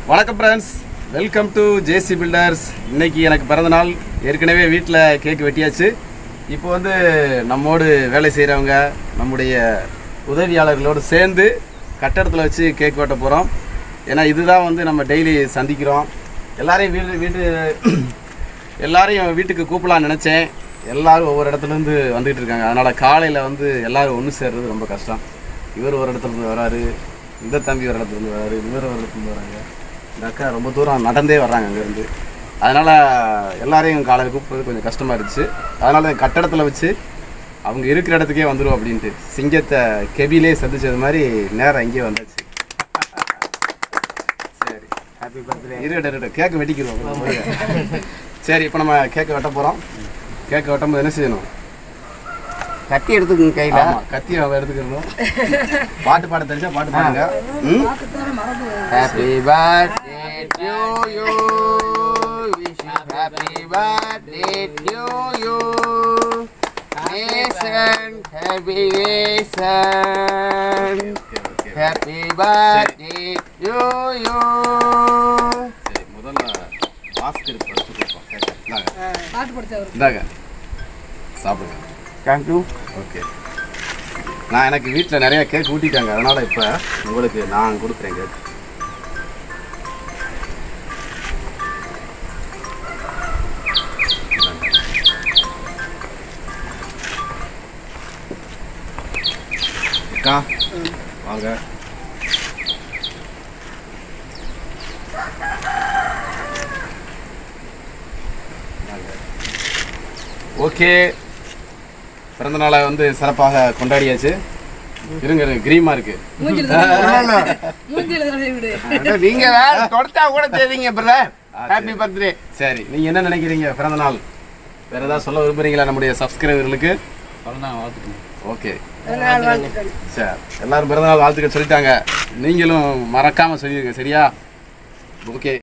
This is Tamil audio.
வணக்கம் friends welcome to JC builders இன்னைக்கு எனக்கு பிறந்த நாள் ஏற்கனவே வீட்டில் கேக் வெட்டியாச்சு இப்போ வந்து நம்மோடு வேலை செய்கிறவங்க நம்முடைய உதவியாளர்களோடு சேர்ந்து கட்டடத்தில் வச்சு கேக் வெட்ட போகிறோம் ஏன்னா இதுதான் வந்து நம்ம டெய்லி சந்திக்கிறோம் எல்லாரையும் வீடு வீட்டு எல்லாரையும் வீட்டுக்கு கூப்பிடலாம்னு நினச்சேன் எல்லாரும் ஒவ்வொரு இடத்துலேருந்து வந்துகிட்டு இருக்காங்க அதனால் காலையில் வந்து எல்லாரும் ஒன்று சேர்றது ரொம்ப கஷ்டம் இவர் ஒரு இடத்துல இருந்து வராரு இந்த தம்பி ஒரு இடத்துல இருந்து வராரு இவர் ஒரு இடத்துல இருந்து வராங்க இந்த அக்கா ரொம்ப தூரம் நடந்தே வர்றாங்க அங்கேருந்து அதனால் எல்லாரையும் காலையில் கூப்பிடுறது கொஞ்சம் கஷ்டமாக இருந்துச்சு அதனால் கட்டடத்தில் வச்சு அவங்க இருக்கிற இடத்துக்கே வந்துடும் அப்படின்ட்டு சிங்கத்தை கெபிலே சந்திச்சது மாதிரி நேரம் இங்கேயே வந்தாச்சு சரி ஹாப்பி பர்த்டே இருக்கட்டும் இருக்கட்டும் கேக்கு வெட்டிக்கிறோம் சரி இப்போ நம்ம கேக்கு வெட்ட போகிறோம் கேக்கு வெட்டும்போது என்ன செய்யணும் கத்தி எடுத்துக்கங்க கையில ஆமா, கத்தியை அவ எடுத்துக்கணும் பாட்டு பாட தெரிஞ்சா பாட்டு பாடுங்க ம்? Happy birthday to you wish you happy birthday to you Nesan happy Nesan okay, okay. Happy birthday to you சரி முதல்ல பாஸ்கர் படிச்சு கொடுப்போம் கேக்கு. இந்தாங்க. பாட்டு படிச்சவர் இந்தாங்க சாப்பிடுங்க தேங்க் யூ ஓகே நான் எனக்கு வீட்டில் நிறைய கேக் ஊட்டிட்டாங்க அதனால இப்போ உங்களுக்கு நான் கொடுக்குறேன் கேக் அக்கா வாங்க ஓகே பிறந்த நாளை வந்து சிறப்பாக கொண்டாடியாச்சு இருங்க இருங்க கிரீமா இருக்கு மூஞ்சில தடவி மூஞ்சில தடவி விடு நீங்க வேற தொடச்சா கூட தெரியுங்க பிரதர் ஹாப்பி பர்த்டே சரி நீங்க என்ன நினைக்கிறீங்க பிறந்த நாள் வேற ஏதாவது சொல்ல விரும்புறீங்களா நம்முடைய சப்ஸ்கிரைபர்களுக்கு ஓகே சரி எல்லாரும் பிறந்த நாள் வாழ்த்துக்கள் சொல்லிட்டாங்க நீங்களும் மறக்காம சொல்லிடுங்க சரியா ஓகே